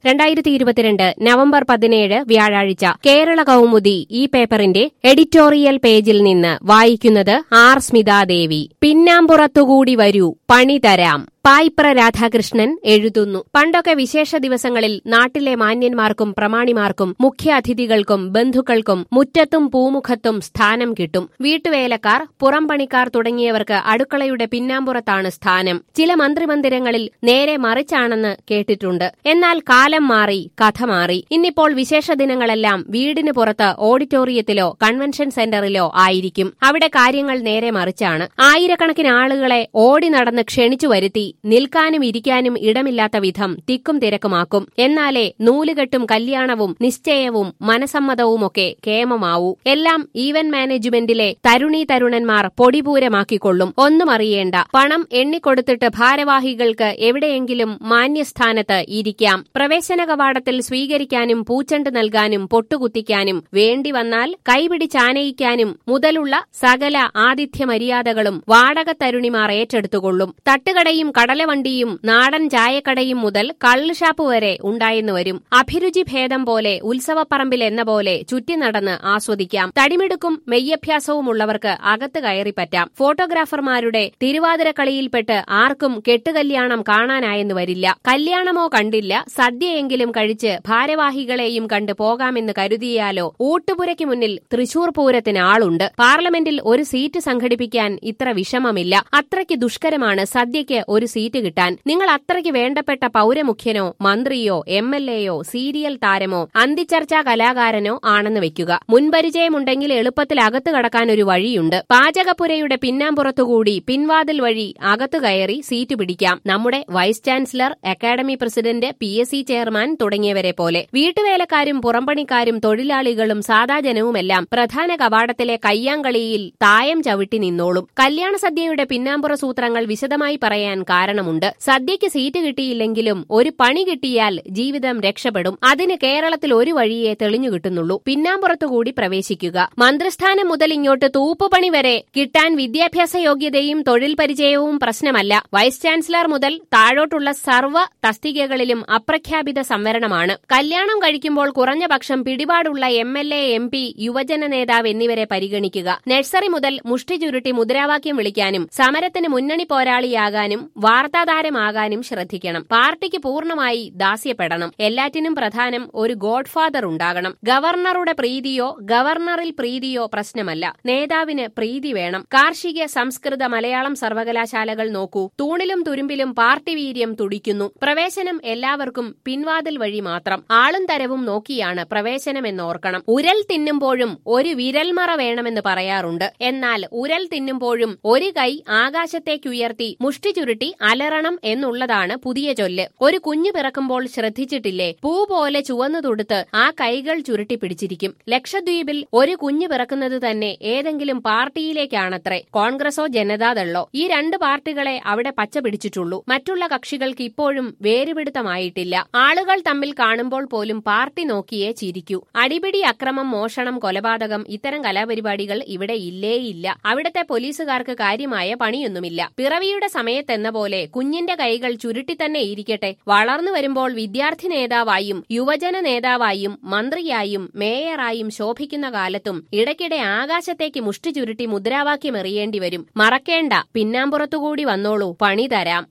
രണ്ടായിരത്തി ഇരുപത്തിരണ്ട് നവംബർ പതിനേഴ് വ്യാഴാഴ്ച കേരള കൗമുദി ഈ പേപ്പറിന്റെ എഡിറ്റോറിയൽ പേജിൽ നിന്ന് വായിക്കുന്നത് ആർ സ്മിതാദേവി പിന്നാമ്പുറത്തുകൂടി വരൂ പണി തരാം പായിപ്ര രാധാകൃഷ്ണൻ എഴുതുന്നു പണ്ടൊക്കെ വിശേഷ ദിവസങ്ങളിൽ നാട്ടിലെ മാന്യന്മാർക്കും പ്രമാണിമാർക്കും മുഖ്യാതിഥികൾക്കും ബന്ധുക്കൾക്കും മുറ്റത്തും പൂമുഖത്തും സ്ഥാനം കിട്ടും വീട്ടുവേലക്കാർ പുറംപണിക്കാർ തുടങ്ങിയവർക്ക് അടുക്കളയുടെ പിന്നാമ്പുറത്താണ് സ്ഥാനം ചില മന്ത്രിമന്ദിരങ്ങളിൽ നേരെ മറിച്ചാണെന്ന് കേട്ടിട്ടുണ്ട് എന്നാൽ കാലം മാറി കഥ മാറി ഇന്നിപ്പോൾ വിശേഷ ദിനങ്ങളെല്ലാം വീടിന് പുറത്ത് ഓഡിറ്റോറിയത്തിലോ കൺവെൻഷൻ സെന്ററിലോ ആയിരിക്കും അവിടെ കാര്യങ്ങൾ നേരെ മറിച്ചാണ് ആയിരക്കണക്കിന് ആളുകളെ ഓടി നടന്ന് ക്ഷണിച്ചു വരുത്തി നിൽക്കാനും ഇരിക്കാനും ഇടമില്ലാത്ത വിധം തിക്കും തിരക്കുമാക്കും എന്നാലേ നൂലുകെട്ടും കല്യാണവും നിശ്ചയവും മനസമ്മതവുമൊക്കെ കേമമാവൂ എല്ലാം ഈവന്റ് മാനേജ്മെന്റിലെ തരുണീ തരുണന്മാർ പൊടിപൂരമാക്കിക്കൊള്ളും ഒന്നും അറിയേണ്ട പണം എണ്ണിക്കൊടുത്തിട്ട് ഭാരവാഹികൾക്ക് എവിടെയെങ്കിലും മാന്യസ്ഥാനത്ത് ഇരിക്കാം പ്രവേശന കവാടത്തിൽ സ്വീകരിക്കാനും പൂച്ചണ്ട് നൽകാനും പൊട്ടുകുത്തിക്കാനും വേണ്ടി വന്നാൽ കൈപിടിച്ചാനയിക്കാനും മുതലുള്ള സകല ആതിഥ്യ മര്യാദകളും വാടക തരുണിമാർ ഏറ്റെടുത്തുകൊള്ളും തട്ടുകടയും കടലവണ്ടിയും നാടൻ ചായക്കടയും മുതൽ കള്ളുഷാപ്പ് വരെ ഉണ്ടായെന്ന് വരും അഭിരുചി ഭേദം പോലെ ഉത്സവപ്പറമ്പിൽ എന്ന പോലെ ചുറ്റി നടന്ന് ആസ്വദിക്കാം തടിമിടുക്കും മെയ്യഭ്യാസവുമുള്ളവർക്ക് അകത്ത് കയറി പറ്റാം ഫോട്ടോഗ്രാഫർമാരുടെ തിരുവാതിരക്കളിയിൽപ്പെട്ട് ആർക്കും കെട്ടുകല്യാണം കാണാനായെന്ന് വരില്ല കല്യാണമോ കണ്ടില്ല സദ്യയെങ്കിലും കഴിച്ച് ഭാരവാഹികളെയും കണ്ട് പോകാമെന്ന് കരുതിയാലോ ഊട്ടുപുരയ്ക്ക് മുന്നിൽ തൃശൂർ പൂരത്തിന് ആളുണ്ട് പാർലമെന്റിൽ ഒരു സീറ്റ് സംഘടിപ്പിക്കാൻ ഇത്ര വിഷമമില്ല അത്രയ്ക്ക് ദുഷ്കരമാണ് സദ്യയ്ക്ക് ഒരു സീറ്റ് കിട്ടാൻ നിങ്ങൾ അത്രയ്ക്ക് വേണ്ടപ്പെട്ട പൗരമുഖ്യനോ മന്ത്രിയോ എം എൽ എയോ സീരിയൽ താരമോ അന്തിച്ചർച്ചാ കലാകാരനോ ആണെന്ന് വെക്കുക മുൻപരിചയമുണ്ടെങ്കിൽ എളുപ്പത്തിൽ അകത്ത് കടക്കാൻ ഒരു വഴിയുണ്ട് പാചകപ്പുരയുടെ പിന്നാമ്പുറത്തുകൂടി പിൻവാതിൽ വഴി അകത്തു കയറി സീറ്റ് പിടിക്കാം നമ്മുടെ vice chancellor academy president P S C chairman തുടങ്ങിയവരെ പോലെ വീട്ടുവേലക്കാരും പുറംപണിക്കാരും തൊഴിലാളികളും സാധാ ജനവുമെല്ലാം പ്രധാന കവാടത്തിലെ കയ്യാങ്കളിയിൽ തായം ചവിട്ടി നിന്നോളും കല്യാണ സദ്യയുടെ പിന്നാമ്പുറ സൂത്രങ്ങൾ വിശദമായി പറയാൻ കാരണമുണ്ട് സദ്യയ്ക്ക് സീറ്റ് കിട്ടിയില്ലെങ്കിലും ഒരു പണി കിട്ടിയാൽ ജീവിതം രക്ഷപ്പെടും അതിന് കേരളത്തിൽ ഒരു വഴിയേ തെളിഞ്ഞു കിട്ടുന്നുള്ളൂ പിന്നാമ്പുറത്തുകൂടി പ്രവേശിക്കുക മന്ത്രിസ്ഥാനം മുതൽ ഇങ്ങോട്ട് തൂപ്പുപണി വരെ കിട്ടാൻ വിദ്യാഭ്യാസ യോഗ്യതയും തൊഴിൽ പരിചയവും പ്രശ്നമല്ല വൈസ് ചാൻസലർ മുതൽ താഴോട്ടുള്ള സർവ്വ തസ്തികകളിലും അപ്രഖ്യാപിത സംവരണമാണ് കല്യാണം കഴിക്കുമ്പോൾ കുറഞ്ഞ പക്ഷം പിടിപാടുള്ള M L A M P യുവജന നേതാവ് എന്നിവരെ പരിഗണിക്കുക നഴ്സറി മുതൽ മുഷ്ടി ചുരുട്ടി മുദ്രാവാക്യം വിളിക്കാനും സമരത്തിന് മുന്നണി പോരാളിയാകാനും വാർത്താതാരമാകാനും ശ്രദ്ധിക്കണം പാർട്ടിക്ക് പൂർണ്ണമായി ദാസ്യപ്പെടണം എല്ലാറ്റിനും പ്രധാനം ഒരു ഗോഡ്ഫാദർ ഉണ്ടാകണം ഗവർണറുടെ പ്രീതിയോ ഗവർണറിൽ പ്രീതിയോ പ്രശ്നമല്ല നേതാവിന് പ്രീതി വേണം കാർഷിക സംസ്കൃത മലയാളം സർവകലാശാലകൾ നോക്കൂ തൂണിലും തുരുമ്പിലും പാർട്ടി വീര്യം തുടിക്കുന്നു പ്രവേശനം എല്ലാവർക്കും പിൻവാതിൽ വഴി മാത്രം ആളും തരവും നോക്കിയാണ് പ്രവേശനമെന്നോർക്കണം ഉരൽ തിന്നുമ്പോഴും ഒരു വിരൽമറ വേണമെന്ന് പറയാറുണ്ട് എന്നാൽ ഉരൽ തിന്നുമ്പോഴും ഒരു കൈ ആകാശത്തേക്കുയർത്തി മുഷ്ടി ചുരുട്ടി അലറണം എന്നുള്ളതാണ് പുതിയ ചൊല്ല് ഒരു കുഞ്ഞു പിറക്കുമ്പോൾ ശ്രദ്ധിച്ചിട്ടില്ലേ പൂ പോലെ ചുവന്നു തൊടുത്ത് ആ കൈകൾ ചുരുട്ടി പിടിച്ചിരിക്കും ലക്ഷദ്വീപിൽ ഒരു കുഞ്ഞു പിറക്കുന്നത് തന്നെ ഏതെങ്കിലും പാർട്ടിയിലേക്കാണത്രേ കോൺഗ്രസോ ജനതാദളോ ഈ രണ്ട് പാർട്ടികളെ അവിടെ പച്ച പിടിച്ചിട്ടുള്ളൂ മറ്റുള്ള കക്ഷികൾക്ക് ഇപ്പോഴും വേരുപിടുത്തമായിട്ടില്ല ആളുകൾ തമ്മിൽ കാണുമ്പോൾ പോലും പാർട്ടി നോക്കിയേ ചിരിക്കൂ അടിപിടി അക്രമം മോഷണം കൊലപാതകം ഇത്തരം കലാപരിപാടികൾ ഇവിടെ ഇല്ലേയില്ല അവിടത്തെ പോലീസുകാർക്ക് കാര്യമായ പണിയൊന്നുമില്ല പിറവിയുടെ സമയത്തെന്ന പോലെ കുഞ്ഞിന്റെ കൈകൾ ചുരുട്ടി തന്നെ ഇരിക്കട്ടെ വളർന്നു വരുമ്പോൾ വിദ്യാർത്ഥി നേതാവായും യുവജന നേതാവായും മന്ത്രിയായും മേയറായും ശോഭിക്കുന്ന കാലത്തും ഇടയ്ക്കിടെ ആകാശത്തേക്ക് മുഷ്ടി ചുരുട്ടി മുദ്രാവാക്യം എറിയേണ്ടി വരും മറക്കേണ്ട പിന്നാമ്പുറത്തുകൂടി വന്നോളൂ പണി തരാം